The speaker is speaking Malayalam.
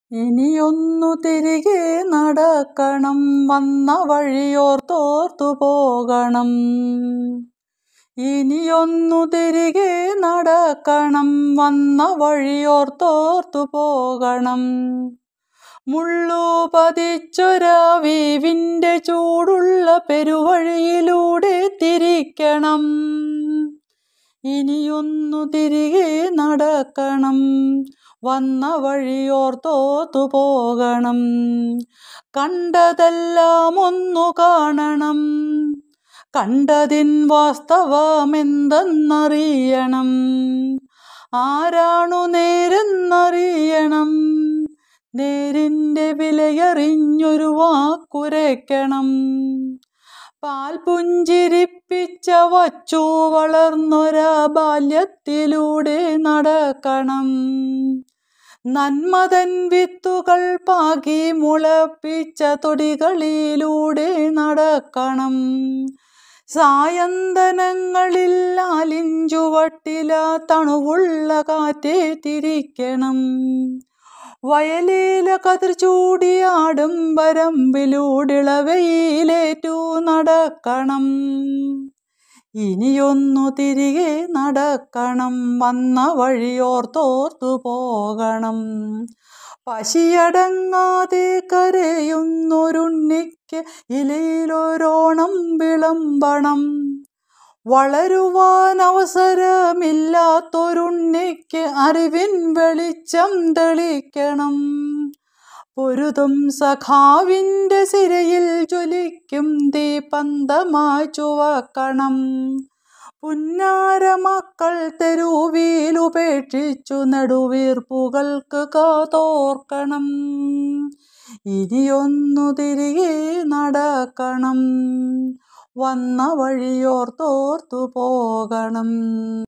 ഇനിയൊന്നു തിരികെ നടക്കണം വന്ന വഴിയോർത്തോർത്തു പോകണം ഇനിയൊന്നു തിരികെ നടക്കണം വന്ന വഴിയോർത്തോർത്തു പോകണം മുള്ളു പതിച്ചൊരാവീവിൻ്റെ ചൂടുള്ള പെരുവഴിയിലൂടെ തിരിക്കണം ഇനിയൊന്നു തിരികെ നടക്കണം വന്ന വഴിയോർത്തോർത്തു പോകണം കണ്ടതെല്ലാം ഒന്നു കാണണം കണ്ടതിൻ വാസ്തവമെന്തെന്നറിയണം ആരാണു നേരെന്നറിയണം നേരിൻ്റെ വിലയറിഞ്ഞൊരു വാക്കുരയ്ക്കണം പാൽ പുഞ്ചിരിപ്പിച്ച വച്ചു വളർന്നൊരാ ബാല്യത്തിലൂടെ നടക്കണം നന്മതൻ വിത്തുകൾ പാകി മുളപ്പിച്ച തൊടികളിലൂടെ നടക്കണം സായന്തനങ്ങളിൽ ആലിഞ്ചുവട്ടില തണുവുള്ള കാറ്റേ തിരിക്കണം വയലില കതിർ ചൂടിയാടും വരമ്പിലൂടിളവയിലേറ്റു നടക്കണം ഇനിയൊന്നു തിരികെ നടക്കണം വന്ന വഴിയോർത്തോർത്തു പോകണം പശിയടങ്ങാതെ കരയുന്നൊരുണ്ണിക്ക് ഇലയിലൊരോണം വിളമ്പണം വളരുവാൻ അവസരമില്ലാത്തൊരുണ്ണിക്ക് അറിവിൻ വെളിച്ചം തെളിക്കണം പൊരുതും സഖാവിൻ്റെ സിരയിൽ ജ്വലിക്കും ദീപന്തമായി ചുവക്കണം പുന്നാരമക്കൾ തെരുവിലുപേക്ഷിച്ചു നെടുവീർപ്പുകൾക്ക് കാതോർക്കണം ഇനിയൊന്നു തിരികെ നടക്കണം വന്ന വഴിയോർത്തോർത്തു പോകണം